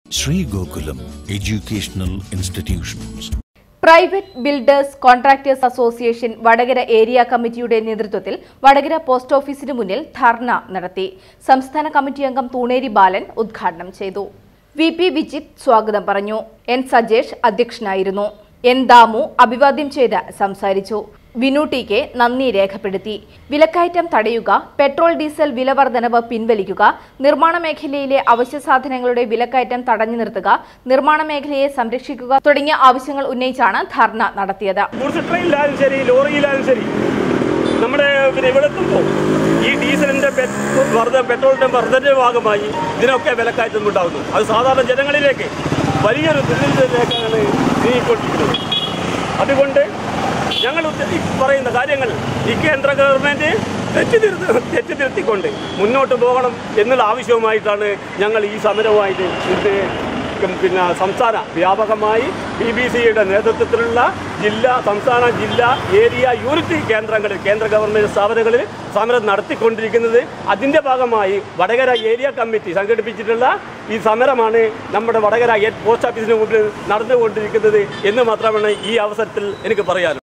Sri Gokulam Educational Institutions. Private builders contractors association Vadakara area കമ്മിറ്റിയുടെ നേതൃത്വത്തിൽ Vadakara post ഓഫീസിന് മുന്നിൽ ധർണ നടത്തി സംസ്ഥാന കമ്മിറ്റി അംഗം തൂണേരി ബാലൻ ഉദ്ഘാടനം ചെയ്തു വി പി വിജിത് സ്വാഗതം പറഞ്ഞു എൻ സജേഷ് അധ്യക്ഷനായിരുന്നു എൻ ദാമു അഭിവാദ്യം ചെയ്ത് സംസാരിച്ചു വിനു ടി കെ നന്ദി രേഖപ്പെടുത്തി വിലക്കയറ്റം തടയുക പെട്രോൾ ഡീസൽ വില വർധനവ് പിൻവലിക്കുക നിർമ്മാണ മേഖലയിലെ അവശ്യ സാധനങ്ങളുടെ വിലക്കയറ്റം തടഞ്ഞു നിർത്തുക നിർമ്മാണ മേഖലയെ സംരക്ഷിക്കുക തുടങ്ങിയ ആവശ്യങ്ങൾ ഉന്നയിച്ചാണ് ധർണ നടത്തിയത് ഗുഡ്സ് ട്രെയിനിലായാലും ശരി ലോറിയിലായാലും ശരി നമ്മുടെ പിന്നെ ഇവിടെ എത്തുമ്പോൾ ഈ ഡീസലിന്റെ പെ- വർധ പെട്രോളിന്റെ വർധനയുടെ ഭാഗമായി ഇതിനൊക്കെ വിലക്കയറ്റം ഉണ്ടാകുന്നു അത് സാധാരണ ജനങ്ങളിലേക്ക് വലിയൊരു ദുരിതത്തിലേക്കാണ് നീങ്ങിക്കൊണ്ടിരിക്കുന്നത് അതുകൊണ്ട് ഞങ്ങൾ ഉദ്ദേശ- ഈ പറയുന്ന കാര്യങ്ങൾ ഈ കേന്ദ്ര ഗവൺമെന്റ് തെറ്റിതിരുത്തി തെറ്റിതിരുത്തിക്കൊണ്ട് മുന്നോട്ട് പോകണം എന്നുള്ള ആവശ്യവുമായിട്ടാണ് ഞങ്ങൾ ഈ സമരവുമായിട്ട് ഇത് പിന്നെ സംസ്ഥാന വ്യാപകമായി ബി ബി സിയുടെ നേതൃത്വത്തിലുള്ള ജില്ലാ സംസ്ഥാന ജില്ലാ ഏരിയ യൂണിറ്റ് കേന്ദ്രങ്ങളിൽ കേന്ദ്ര ഗവൺമെൻറ് സ്ഥാപനങ്ങളിൽ സമരം നടത്തിക്കൊണ്ടിരിക്കുന്നത് അതിൻ്റെ ഭാഗമായി വടകര ഏരിയ കമ്മിറ്റി സംഘടിപ്പിച്ചിട്ടുള്ള ഈ സമരമാണ് നമ്മുടെ വടകര ഹെഡ് പോസ്റ്റ് ഓഫീസിന് മുമ്പിൽ നടന്നുകൊണ്ടിരിക്കുന്നത് എന്ന് മാത്രമാണ് ഈ അവസരത്തിൽ എനിക്ക് പറയാനുള്ളത്